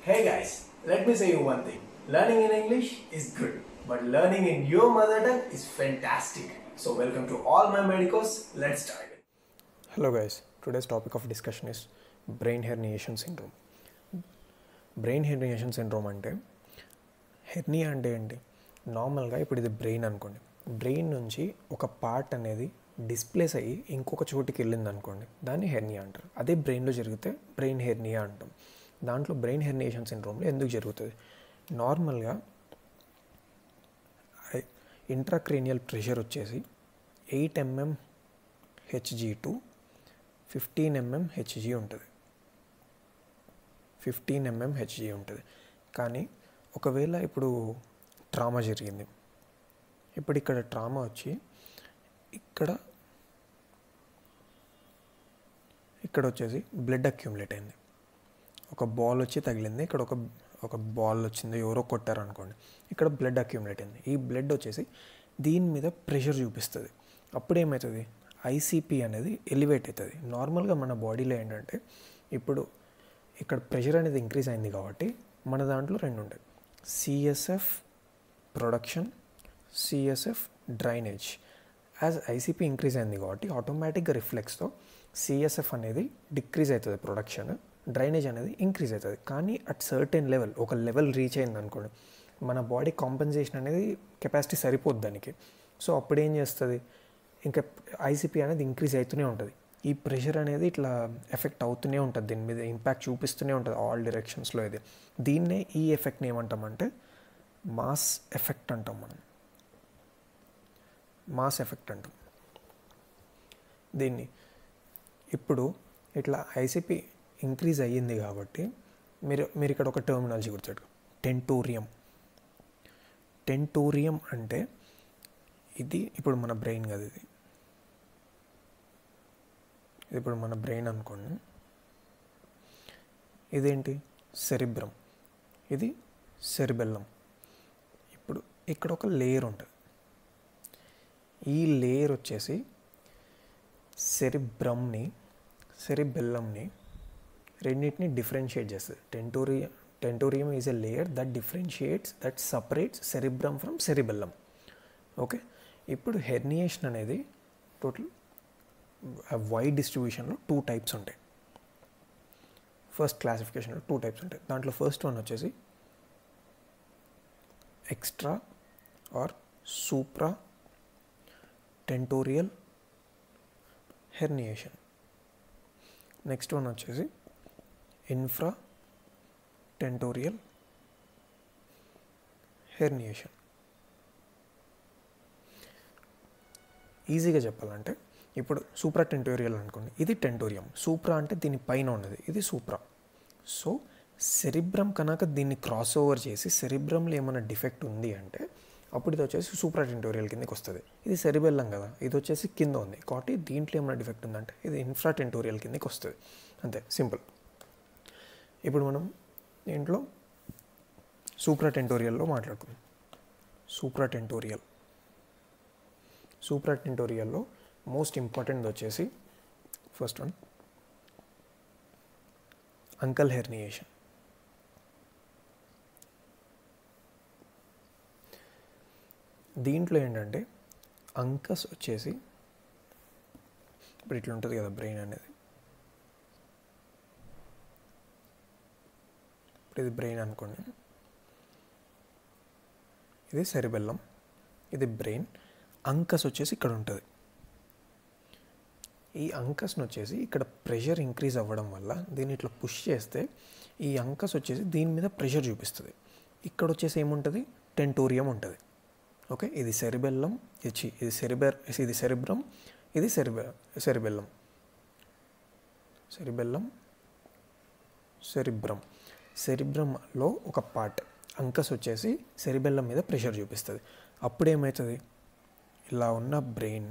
Hey guys, let me say you one thing. Learning in English is good, but learning in your mother tongue is fantastic. So welcome to all my medicos. Let's start it. Hello guys, today's topic of discussion is brain herniation syndrome. Brain herniation syndrome అంటే hernia అంటే ఏంటి నార్మల్గా ఇప్పుడు ఇది brain అనుకోండి brain నుంచి ఒక part అనేది డిస్ప్లేస్ అయ్యి ఇంకొక చోటికి వెళ్ళింది అనుకోండి దాన్ని హెర్నియా అంటారు అదే బ్రెయిన్లో జరిగితే బ్రెయిన్ హెర్నియా అంటాం దాంట్లో బ్రెయిన్ హెర్నియేషన్ సిండ్రోమ్లో ఎందుకు జరుగుతుంది నార్మల్గా ఇంట్రాక్రేనియల్ ప్రెషర్ వచ్చేసి eight mm Hg to fifteen mm Hg ఉంటుంది ఫిఫ్టీన్ ఎంఎం హెచ్జీ ఉంటుంది కానీ ఒకవేళ ఇప్పుడు ట్రామా జరిగింది ఇప్పుడు ఇక్కడ ట్రామా వచ్చి ఇక్కడ ఇక్కడ వచ్చేసి బ్లడ్ అక్యూములేట్ అయింది ఒక బాల్ వచ్చి తగిలింది ఇక్కడ ఒక ఒక బాల్ వచ్చింది ఎవరో కొట్టారు అనుకోండి ఇక్కడ బ్లడ్ అక్యూములేట్ అయింది ఈ బ్లడ్ వచ్చేసి దీని మీద ప్రెషర్ చూపిస్తుంది అప్పుడు ఏమవుతుంది ఐసీపీ అనేది ఎలివేట్ అవుతుంది నార్మల్గా మన బాడీలో ఏంటంటే ఇప్పుడు ఇక్కడ ప్రెషర్ అనేది ఇంక్రీజ్ అయింది కాబట్టి మన దాంట్లో రెండు ఉంటాయి CSF production CSF drainage as ICP increase అయింది కాబట్టి ఆటోమేటిక్గా రిఫ్లెక్స్తో సిఎస్ఎఫ్ అనేది డిక్రీజ్ అవుతుంది ప్రొడక్షన్ డ్రైనేజ్ అనేది ఇంక్రీజ్ అవుతుంది కానీ అట్ సర్టెన్ లెవెల్ ఒక లెవెల్ రీచ్ అయింది అనుకోండి మన బాడీ కాంపెన్సేషన్ అనేది కెపాసిటీ సరిపోద్ది దానికి సో అప్పుడు ఏం చేస్తుంది ఇంకా ఐసీపీ అనేది ఇంక్రీజ్ అవుతూనే ఉంటుంది ఈ ప్రెషర్ అనేది ఇట్లా ఎఫెక్ట్ అవుతూనే ఉంటుంది దీని మీద ఇంపాక్ట్ చూపిస్తూనే ఉంటుంది ఆల్ డైరెక్షన్స్లో ఇది దీన్నే ఈ ఎఫెక్ట్ని ఏమంటామంటే మాస్ ఎఫెక్ట్ అంటాం మనం మాస్ ఎఫెక్ట్ అంటాం దీన్ని ఇప్పుడు ఇట్లా ఐసీపీ ఇంక్రీజ్ అయ్యింది కాబట్టి మీరు మీరు ఇక్కడ ఒక టర్మినాలజీ గుర్తాడు టెంటోరియం టెంటోరియం అంటే ఇది ఇప్పుడు మన బ్రెయిన్ కదా ఇది ఇది ఇప్పుడు మన బ్రెయిన్ అనుకోండి ఇదేంటి సెరిబ్రం ఇది సెరిబెల్లం ఇప్పుడు ఇక్కడ ఒక లేయర్ ఉంటుంది ఈ లేయర్ వచ్చేసి సెరిబ్రమ్ని సెరిబెల్లంని రెండింటిని డిఫరెన్షియేట్ చేస్తుంది tentoria tentorium is a layer that differentiates that separates cerebrum from cerebellum okay ఇప్పుడు హెర్నియేషన్ అనేది టోటల్ వైడ్ డిస్ట్రిబ్యూషన్లో టూ టైప్స్ ఉంటాయి ఫస్ట్ క్లాసిఫికేషన్లో టూ టైప్స్ ఉంటాయి దాంట్లో ఫస్ట్ వన్ వచ్చేసి extra or supratentorial herniation next one వచ్చేసి ఇన్ఫ్రా టెంటోరియల్ హెర్నియేషన్ ఈజీగా చెప్పాలంటే ఇప్పుడు సూప్రా టెంటోరియల్ అనుకోండి ఇది టెంటోరియం సూప్రా అంటే దీని పైన ఉన్నది ఇది సూప్రా సో సెరిబ్రమ్ కనుక దీన్ని క్రాస్ ఓవర్ చేసి సెరిబ్రమ్లో ఏమైనా డిఫెక్ట్ ఉంది అంటే అప్పుడు ఇది వచ్చేసి సూప్రా టెంటోరియల్ కిందకి వస్తుంది ఇది సెరిబెల్లం కదా ఇది వచ్చేసి కింద ఉంది కాబట్టి దీంట్లో ఏమైనా డిఫెక్ట్ ఉందంటే ఇది ఇన్ఫ్రా టెంటోరియల్ కిందకి వస్తుంది అంతే సింపుల్ ఇప్పుడు మనం దీంట్లో సూప్రా టెంటోరియల్లో మాట్లాడుకుందాం సూప్రా టెంటోరియల్ సూప్రా టెంటోరియల్లో మోస్ట్ ఇంపార్టెంట్ వచ్చేసి ఫస్ట్ వన్ అంకల్ హెర్నియేషన్ దీంట్లో ఏంటంటే అంకస్ వచ్చేసి ఇప్పుడు ఇట్లా ఉంటుంది కదా బ్రెయిన్ అనేది ఇప్పుడు ఇది బ్రెయిన్ అనుకోండి ఇది సెరిబెల్లం ఇది బ్రెయిన్ అంకస్ వచ్చేసి ఇక్కడ ఉంటుంది ఈ అంకస్ని వచ్చేసి ఇక్కడ ప్రెషర్ ఇంక్రీజ్ అవ్వడం వల్ల దీన్ని ఇట్లా పుష్ చేస్తే ఈ అంకస్ వచ్చేసి దీని మీద ప్రెషర్ చూపిస్తుంది ఇక్కడ వచ్చేసి ఏముంటుంది టెంటోరియం ఉంటుంది ఓకే ఇది సెరిబెల్లం ఇది ఇది సెరిబెర్ ఇది సెరిబ్రం ఇది సెరిబె సెరిబెల్లం సెరిబెల్లం సెరిబ్రం సెరిబ్రంలో ఒక పార్ట్ అంకస్ వచ్చేసి సెరిబెల్లం మీద ప్రెషర్ చూపిస్తుంది అప్పుడు ఏమవుతుంది ఇలా ఉన్న బ్రెయిన్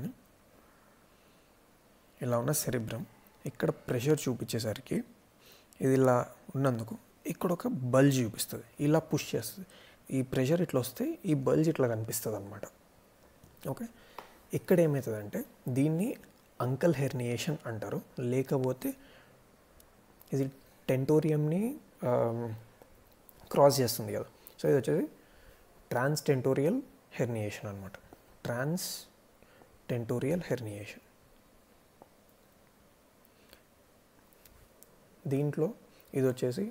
ఇలా ఉన్న సెరిబ్రం ఇక్కడ ప్రెషర్ చూపించేసరికి ఇది ఇలా ఉన్నందుకు ఇక్కడ ఒక బల్జ్ చూపిస్తుంది ఇలా పుష్ చేస్తుంది ఈ ప్రెషర్ ఇట్లా వస్తే ఈ బల్జ్ ఇట్లా కనిపిస్తుంది అనమాట ఓకే ఇక్కడ ఏమవుతుందంటే దీన్ని అంకల్ హెర్నియేషన్ అంటారు లేకపోతే ఇది టెంటోరియంని క్రాస్ చేస్తుంది కదా సో ఇది వచ్చేసి ట్రాన్స్ టెంటోరియల్ హెర్నియేషన్ అనమాట ట్రాన్స్ టెంటోరియల్ హెర్నియేషన్ దీంట్లో ఇది వచ్చేసి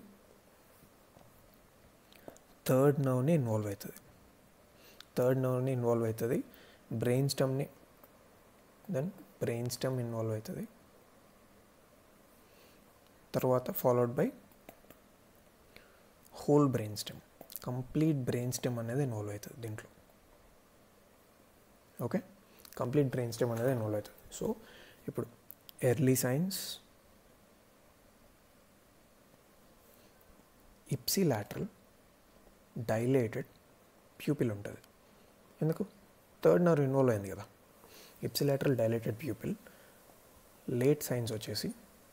థర్డ్ నర్వ్ని ఇన్వాల్వ్ అవుతుంది థర్డ్ నర్వ్ని ఇన్వాల్వ్ అవుతుంది బ్రెయిన్ స్టమ్ని దెన్ బ్రెయిన్ స్టమ్ ఇన్వాల్వ్ అవుతుంది తర్వాత followed by whole brainstem complete brainstem అనేది ఇన్వాల్వ్ అవుతుంది దీంట్లో ఓకే కంప్లీట్ బ్రెయిన్ స్టెమ్ అనేది ఇన్వాల్వ్ అవుతుంది సో ఇప్పుడు early signs ipsilateral dilated pupil ఉంటుంది ఎందుకు థర్డ్ నర్వ్ ఇన్వాల్వ్ అయింది కదా ipsilateral dilated pupil late signs వచ్చేసి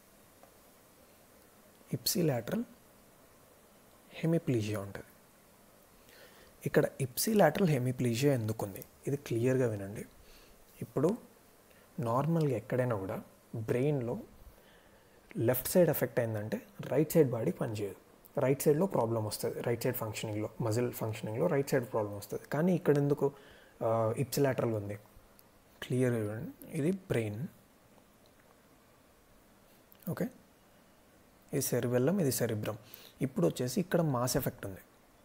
ఇప్సిలాటరల్ హెమిప్లీజియా ఉంటుంది ఇక్కడ ఇప్సిలాటరల్ హెమిప్లీజియా ఎందుకుంది ఇది క్లియర్గా వినండి ఇప్పుడు నార్మల్గా ఎక్కడైనా కూడా బ్రెయిన్లో లెఫ్ట్ సైడ్ ఎఫెక్ట్ అయిందంటే రైట్ సైడ్ బాడీ పనిచేయదు రైట్ సైడ్లో ప్రాబ్లం వస్తుంది రైట్ సైడ్ ఫంక్షనింగ్లో మజిల్ ఫంక్షనింగ్లో రైట్ సైడ్ ప్రాబ్లం వస్తుంది కానీ ఇక్కడ ఎందుకు ఇప్సిలాటరల్ ఉంది క్లియర్ ఇది బ్రెయిన్ ఓకే ఇది సెరిబెల్లం ఇది సెరిబ్రమ్ ఇప్పుడు వచ్చేసి ఇక్కడ మాస్ ఎఫెక్ట్ ఉంది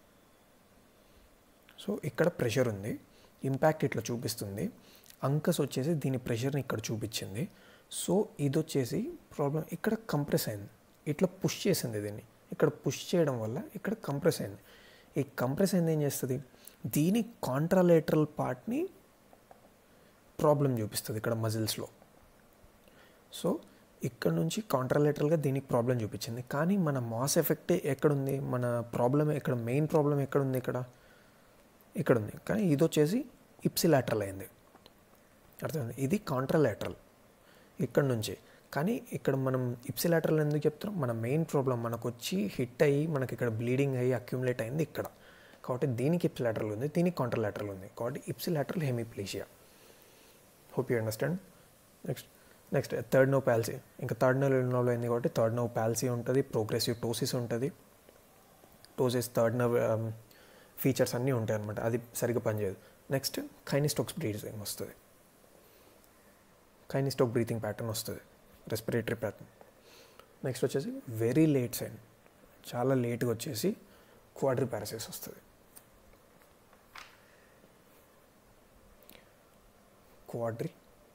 సో ఇక్కడ ప్రెషర్ ఉంది ఇంపాక్ట్ ఇట్లా చూపిస్తుంది అంకస్ వచ్చేసి దీని ప్రెషర్ని ఇక్కడ చూపించింది సో ఇది వచ్చేసి ప్రాబ్లం ఇక్కడ కంప్రెస్ అయింది ఇట్లా పుష్ చేసింది దీన్ని ఇక్కడ పుష్ చేయడం వల్ల ఇక్కడ కంప్రెస్ అయింది ఈ కంప్రెస్ అయింది ఏం చేస్తుంది దీని కాంట్రాలేటరల్ పార్ట్ని ప్రాబ్లం చూపిస్తుంది ఇక్కడ మజిల్స్లో సో ఇక్కడ నుంచి కాంట్రాలేటరల్గా దీనికి ప్రాబ్లం చూపించింది కానీ మన మాస్ ఎఫెక్ట్ ఎక్కడుంది మన ప్రాబ్లం ఎక్కడ మెయిన్ ప్రాబ్లం ఎక్కడుంది ఇక్కడ ఇక్కడ ఉంది కానీ ఇది వచ్చేసి ఇప్సిలాటరల్ అయింది అర్థమైంది ఇది కాంట్రాలేటరల్ ఇక్కడ నుంచి కానీ ఇక్కడ మనం ఇప్సిలాటరల్ ఎందుకు చెప్తున్నాం మన మెయిన్ ప్రాబ్లం మనకు వచ్చి హిట్ అయ్యి మనకి ఇక్కడ బ్లీడింగ్ అయ్యి అక్యుములేట్ అయింది ఇక్కడ కాబట్టి దీనికి ఇప్సిలాటరల్ ఉంది దీనికి కాంట్రాలేటరల్ ఉంది కాబట్టి ipsilateral hemiplegia hope you understand next next third nerve palsy ఇంకా థర్డ్ నో ఇన్వాల్వ్ అయింది కాబట్టి థర్డ్ నో ప్యాల్సీ ఉంటుంది ప్రోగ్రెసివ్ టోసిస్ ఉంటుంది టోసిస్ థర్డ్ నవ్ ఫీచర్స్ అన్నీ ఉంటాయి అనమాట అది సరిగ్గా పనిచేయదు నెక్స్ట్ కైనిస్టోక్స్ బ్రీతింగ్ వస్తుంది కైనిస్టోక్ బ్రీతింగ్ ప్యాటర్న్ వస్తుంది రెస్పిరేటరీ ప్యాటర్న్ నెక్స్ట్ వచ్చేసి వెరీ లేట్ సైన్ చాలా లేట్గా వచ్చేసి క్వాడ్రీ పారసిస్ వస్తుంది quadri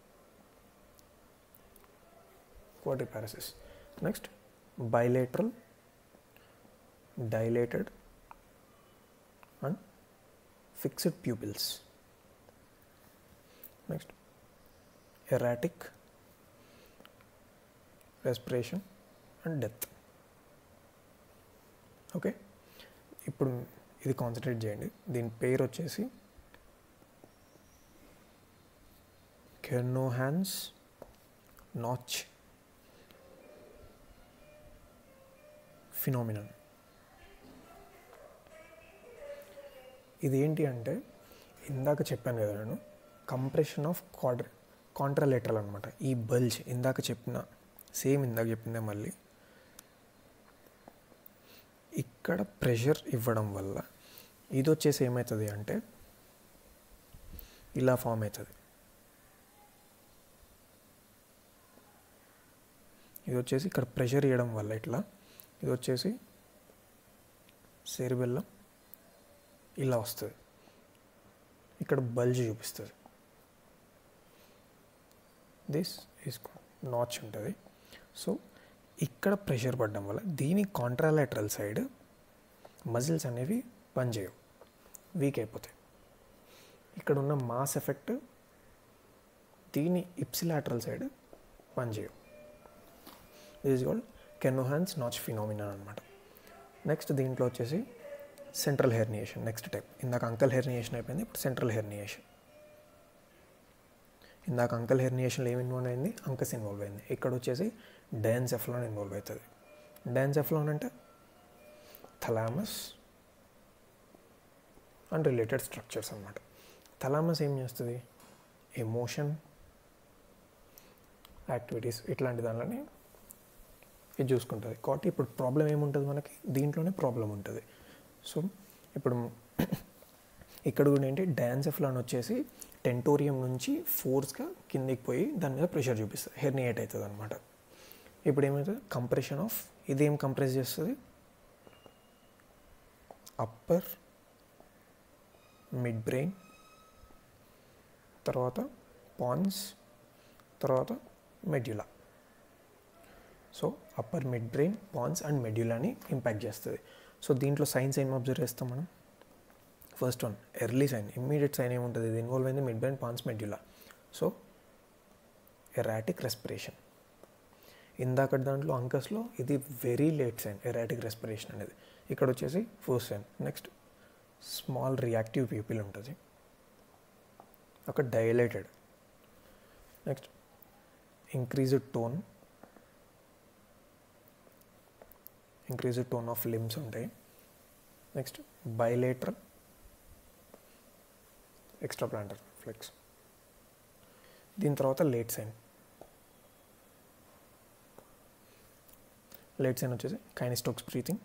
quadriparesis. Next, bilateral, dilated, and fixed pupils. Next, erratic respiration and death. Okay ఇప్పుడు ఇది కాన్సన్ట్రేట్ చేయండి దీని పేరు వచ్చేసి కెర్నోహాన్స్ నాచ్ ఫినామినన్ ఇది ఏంటి అంటే ఇందాక చెప్పాను కదా నేను కంప్రెషన్ ఆఫ్ క్వాడ్ర కాంట్రాలేటరల్ అనమాట ఈ బల్జ్ ఇందాక చెప్పిన సేమ్ ఇందాక చెప్పిందే మళ్ళీ ఇక్కడ ప్రెషర్ ఇవ్వడం వల్ల ఇది వచ్చేసి ఏమవుతుంది అంటే ఇలా ఫామ్ అవుతుంది ఇది వచ్చేసి ఇక్కడ ప్రెషర్ ఇవ్వడం వల్ల ఇట్లా ఇది వచ్చేసి సేరుబెల్లం ఇలా వస్తుంది ఇక్కడ బల్జ్ చూపిస్తుంది దిస్ ఈస్ నాచ్ ఉంటుంది సో ఇక్కడ ప్రెషర్ పడడం వల్ల దీని కాంట్రాలాటరల్ సైడ్ మజిల్స్ అనేవి పనిచేయవు వీక్ అయిపోతాయి ఇక్కడ ఉన్న మాస్ ఎఫెక్ట్ దీని ఇప్సిలాటరల్ సైడ్ పనిచేయవు this called Kernohan's notch phenomena అనమాట నెక్స్ట్ దీంట్లో వచ్చేసి సెంట్రల్ హెర్నియేషన్ నెక్స్ట్ టైప్ ఇందాక అంకల్ హెర్నియేషన్ అయిపోయింది ఇప్పుడు సెంట్రల్ హెర్నియేషన్ ఇందాక అంకల్ హెర్నియేషన్లో ఏమి ఇన్వాల్వ్ అయింది అంకస్ ఇన్వాల్వ్ అయింది ఇక్కడ వచ్చేసి డయాన్సెఫ్లాన్ ఇన్వాల్వ్ అవుతుంది డయాన్సెఫ్లాన్ అంటే థలామస్ అండ్ రిలేటెడ్ స్ట్రక్చర్స్ అనమాట థలామస్ ఏం చేస్తుంది ఎమోషన్ యాక్టివిటీస్ ఇట్లాంటి దానిలోనే ఇది చూసుకుంటుంది కాబట్టి ఇప్పుడు ప్రాబ్లం ఏముంటుంది మనకి దీంట్లోనే ప్రాబ్లం ఉంటుంది సో ఇప్పుడు ఇక్కడ కూడా ఏంటి డాన్సెఫ్లాన్ వచ్చేసి టెంటోరియం నుంచి ఫోర్స్గా కిందికి పోయి దాని మీద ప్రెషర్ చూపిస్తుంది హెర్నియేట్ అవుతుంది అనమాట ఇప్పుడు ఏమవుతుంది కంప్రెషన్ ఆఫ్ ఇదేం కంప్రెస్ చేస్తుంది అప్పర్ మిడ్ బ్రెయిన్ తర్వాత పాన్స్ తర్వాత medulla so upper midbrain pons and మెడ్యులాని ఇంపాక్ట్ చేస్తుంది సో దీంట్లో సైన్స్ ఏం అబ్జర్వ్ చేస్తాం మనం first one early sign immediate sign ఏముంటుంది ఇది ఇన్వాల్వ్ అయింది midbrain pons medulla so erratic respiration ఇందాక దాంట్లో అంకస్లో ఇది very late sign erratic respiration అనేది ఇక్కడ వచ్చేసి first sign next small reactive pupil ఉంటుంది అక్కడ dilated next increased tone increased tone of limbs ఉంటాయి next bilateral extra plantar flex దీని తర్వాత లేట్ సైన్ లేట్ సైన్ వచ్చేసి Cheyne Stokes breathing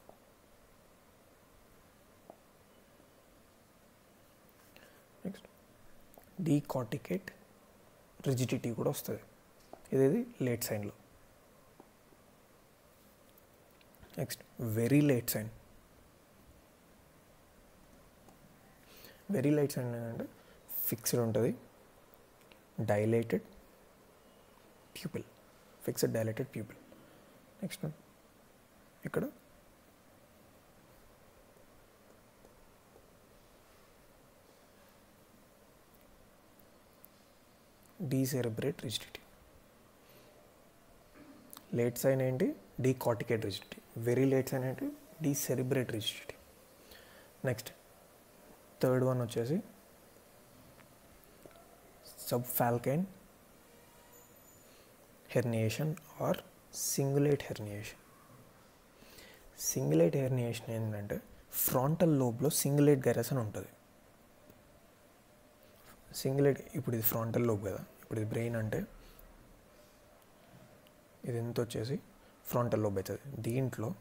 next decorticate rigidity కూడా వస్తుంది ఇదేది లేట్ సైన్లో next very late sign very light sign ఏంటంటే ఫిక్స్డ్ ఉంటుంది dilated pupil fixed dilated pupil next ఇక్కడ డీసెరబ్రేట్ రిజిడిటీ లేట్ సైన్ ఏంటి decorticate rigidity very late sign ఏంటి decerebrate rigidity next third one వచ్చేసి subfalcine herniation or cingulate herniation cingulate herniation ఏంటంటే frontal లోబ్లో cingulate gyrus అని ఉంటుంది cingulate ఇప్పుడు ఇది ఫ్రాంటల్ లోబ్ కదా ఇప్పుడు ఇది బ్రెయిన్ అంటే ఇది ఎంత వచ్చేసి ఫ్రాంటల్ లోబ్ అవుతుంది దీంట్లో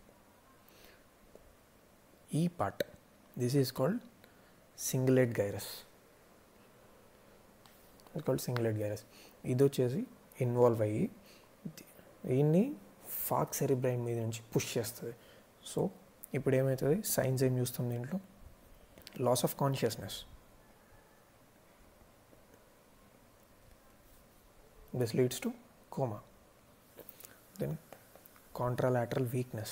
ఈ part this is called cingulate gyrus it called cingulate gyrus ఇది వచ్చేసి ఇన్వాల్వ్ అయ్యి దీన్ని ఫాక్ సెరిబ్రైన్ మీద నుంచి పుష్ చేస్తుంది సో ఇప్పుడు ఏమవుతుంది సైన్స్ ఏం చూస్తాం దీంట్లో loss of consciousness this leads to coma then contralateral weakness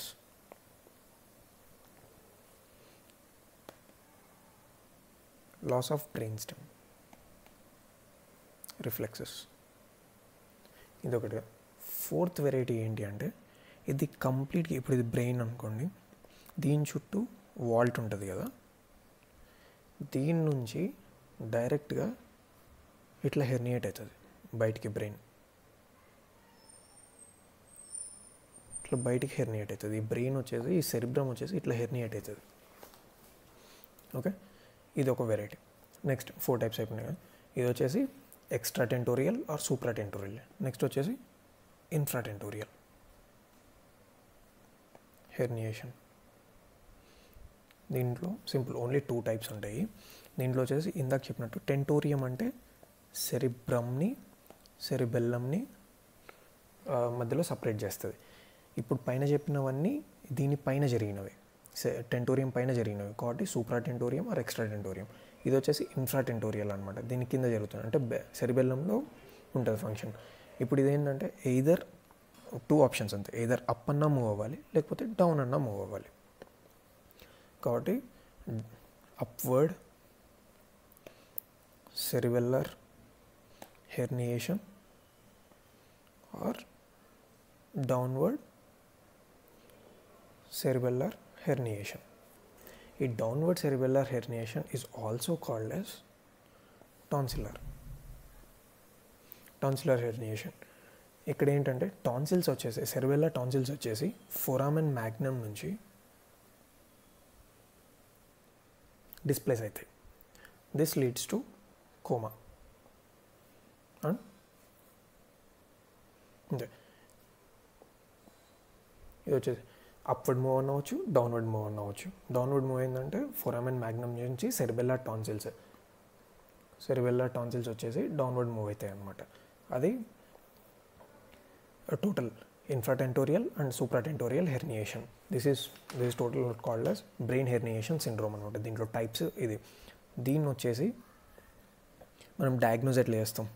loss of brainstem reflexes ఇదొకటి ఫోర్త్ వెరైటీ ఏంటి అంటే ఇది కంప్లీట్గా ఇప్పుడు ఇది బ్రెయిన్ అనుకోండి దీని చుట్టూ వాల్ట్ ఉంటుంది కదా దీని నుంచి డైరెక్ట్గా ఇట్లా హెర్నియేట్ అవుతుంది బయటికి బ్రెయిన్ ఇట్లా బయటికి హెర్నియేట్ అవుతుంది ఈ బ్రెయిన్ వచ్చేసి ఈ సెరిబ్రమ్ వచ్చేసి ఇట్లా హెర్నియేట్ అవుతుంది ఓకే ఇది ఒక వెరైటీ నెక్స్ట్ ఫోర్ టైప్స్ అయిపోయినాయి కదా ఇది వచ్చేసి extra tentorial or supratentorial next వచ్చేసి ఇన్ఫ్రా టెంటోరియల్ హెర్నియేషన్ దీంట్లో సింపుల్ ఓన్లీ టూ టైప్స్ ఉంటాయి దీంట్లో వచ్చేసి ఇందాక చెప్పినట్టు టెంటోరియం అంటే సెరిబ్రమ్ని సెరిబెల్లంని మధ్యలో సపరేట్ చేస్తుంది ఇప్పుడు పైన చెప్పినవన్నీ దీని పైన జరిగినవి టెంటోరియం పైన జరిగినవి కాబట్టి supra tentorium or extra tentorium ఇది వచ్చేసి ఇన్ఫ్రా టెంటోరియల్ అనమాట దీని కింద జరుగుతుంది అంటే సెరిబెల్లంలో ఉంటుంది ఫంక్షన్ ఇప్పుడు ఇదేంటంటే ఎయిదర్ టూ ఆప్షన్స్ అంతే ఎయిదర్ అప్ అన్నా మూవ్ అవ్వాలి లేకపోతే డౌన్ అన్నా మూవ్ అవ్వాలి కాబట్టి upward cerebellar herniation or downward cerebellar herniation. A downward cerebellar herniation is also called as tonsillar. Tonsillar herniation ఇక్కడ ఏంటంటే టాన్సిల్స్ వచ్చేసి సెర్వెల్లా టాన్సిల్స్ వచ్చేసి ఫోరామెన్ మ్యాగ్నమ్ నుంచి డిస్ప్లేస్ అవుతాయి this leads to coma and అంతే ఇది వచ్చేసి అప్వర్డ్ మూవ్ అన్న అవ్వచ్చు డౌన్వర్డ్ మూవ్ అన్న అవ్వచ్చు డౌన్వర్డ్ మూవ్ ఏంటంటే ఫొరామెన్ మ్యాగ్నమ్ నుంచి సెరిబెల్లా టాన్సిల్స్ సెరిబెల్లా టాన్సిల్స్ వచ్చేసి డౌన్వర్డ్ మూవ్ అవుతాయి అనమాట అది total infratentorial and supratentorial herniation this is this is total called as brain herniation syndrome అనమాట దీంట్లో టైప్స్ ఇది దీన్ని వచ్చేసి మనం డయాగ్నోజ్ ఎట్లా చేస్తాం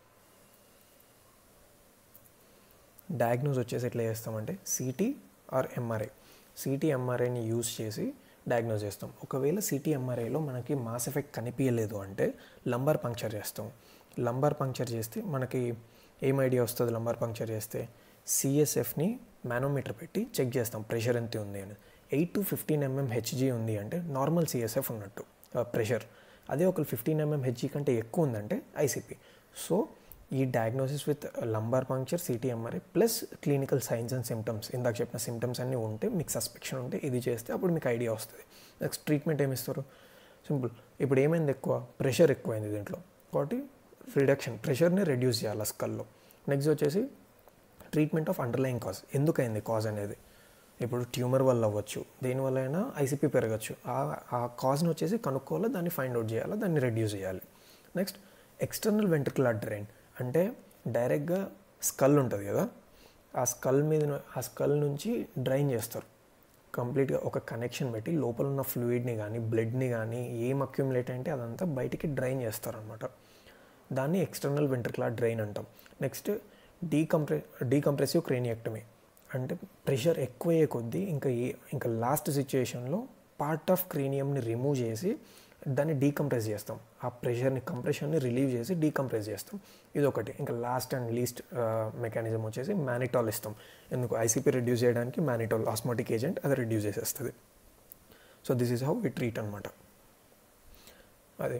డయాగ్నోజ్ వచ్చేసి ఎట్లా చేస్తామంటే సిటీ ఆర్ ఎంఆర్ఐ సిటీ ఎంఆర్ఐని యూజ్ చేసి డయాగ్నోజ్ చేస్తాం ఒకవేళ సిటీ ఎంఆర్ఐలో మనకి మాస్ ఎఫెక్ట్ కనిపించలేదు అంటే లంబర్ పంక్చర్ చేస్తాం లంబర్ పంక్చర్ చేస్తే మనకి ఏం ఐడియా వస్తుంది లంబర్ పంక్చర్ చేస్తే సిఎస్ఎఫ్ని మానోమీటర్ పెట్టి చెక్ చేస్తాం ప్రెషర్ ఎంత ఉంది అని eight to fifteen mm Hg ఉంది అంటే నార్మల్ సిఎస్ఎఫ్ ఉన్నట్టు ప్రెషర్ అదే ఒక ఫిఫ్టీన్ ఎంఎం హెచ్జీ కంటే ఎక్కువ ఉందంటే ఐసీపీ సో ఈ diagnosis with lumbar puncture CT MRI plus clinical signs and symptoms ఇందాక చెప్పిన సిమ్టమ్స్ అన్నీ ఉంటే మీకు సస్పెక్షన్ ఉంటే ఇది చేస్తే అప్పుడు మీకు ఐడియా వస్తుంది నెక్స్ట్ ట్రీట్మెంట్ ఏమి ఇస్తారు సింపుల్ ఇప్పుడు ఏమైంది ఎక్కువ ప్రెషర్ ఎక్కువైంది దీంట్లో కాబట్టి రిడక్షన్ ప్రెషర్ని రెడ్యూస్ చేయాలి స్కల్లో నెక్స్ట్ వచ్చేసి ట్రీట్మెంట్ ఆఫ్ అండర్లైన్ కాజ్ ఎందుకైంది కాజ్ అనేది ఇప్పుడు ట్యూమర్ వల్ల అవ్వచ్చు దేనివల్ల అయినా ఐసీపీ పెరగచ్చు ఆ ఆ కాజ్ని వచ్చేసి కనుక్కోవాలి దాన్ని ఫైండ్ అవుట్ చేయాలి దాన్ని రెడ్యూస్ చేయాలి నెక్స్ట్ ఎక్స్టర్నల్ వెంట్రికులర్ డ్రైన్ అంటే డైరెక్ట్గా స్కల్ ఉంటుంది కదా ఆ స్కల్ మీద ఆ స్కల్ నుంచి డ్రైన్ చేస్తారు కంప్లీట్గా ఒక కనెక్షన్ పెట్టి లోపల ఉన్న ఫ్లూయిడ్ని కానీ బ్లడ్ని కానీ ఏం అక్యుములేట్ అంటే అదంతా బయటికి డ్రైన్ చేస్తారనమాట దాన్ని ఎక్స్టర్నల్ వెంట్రికులర్ డ్రైన్ అంటాం నెక్స్ట్ డీకంప్రె డీకంప్రెసివ్ క్రేనియక్టమీ అంటే ప్రెషర్ ఎక్కువయ్యే కొద్దీ ఇంకా ఏ ఇంకా లాస్ట్ సిచ్యుయేషన్లో పార్ట్ ఆఫ్ క్రేనియంని రిమూవ్ చేసి దాన్ని డీకంప్రెస్ చేస్తాం ఆ ప్రెషర్ని కంప్రెషన్ని రిలీవ్ చేసి డీకంప్రెస్ చేస్తాం ఇది ఒకటి ఇంకా లాస్ట్ అండ్ లీస్ట్ మెకానిజం వచ్చేసి మ్యానిటాల్ ఇస్తాం ఎందుకు ఐసీపీ రెడ్యూస్ చేయడానికి మ్యానిటాల్ ఆస్మోటిక్ ఏజెంట్ అది రెడ్యూస్ చేసేస్తుంది so this is how we treat అనమాట అదే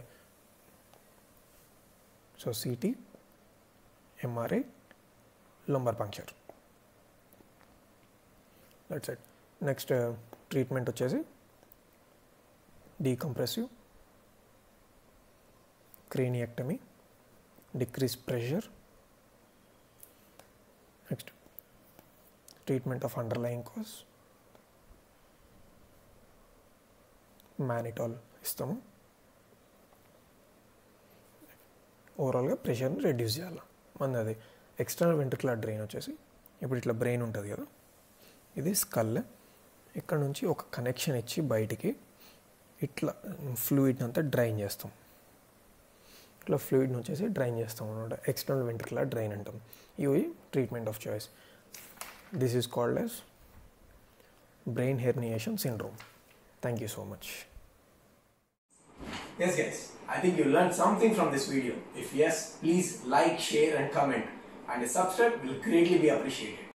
so CT MRI lumbar puncture that's it next treatment వచ్చేసి decompressive craniectomy decrease pressure next treatment of underline cause mannitol ఇస్తాము ఓవరాల్గా ప్రెషర్ని reduce చేయాలి మన అది ఎక్స్టర్నల్ వెంట్రికులర్ డ్రైన్ వచ్చేసి ఇప్పుడు ఇట్లా బ్రెయిన్ ఉంటుంది కదా ఇది స్కల్ ఇక్కడ నుంచి ఒక కనెక్షన్ ఇచ్చి బయటికి ఇట్లా ఫ్లూయిడ్ అంతా డ్రైన్ చేస్తాం ఇట్లా ఫ్లూయిడ్ని వచ్చేసి డ్రైన్ చేస్తాం అనమాట ఎక్స్టర్నల్ వెంట్రికులర్ డ్రైన్ అంటాం ఇవి treatment of choice this is called as brain herniation syndrome thank you so much Yes, guys, I think you learned something from this video. If yes, please like, share, and comment. And a subscribe will greatly be appreciated.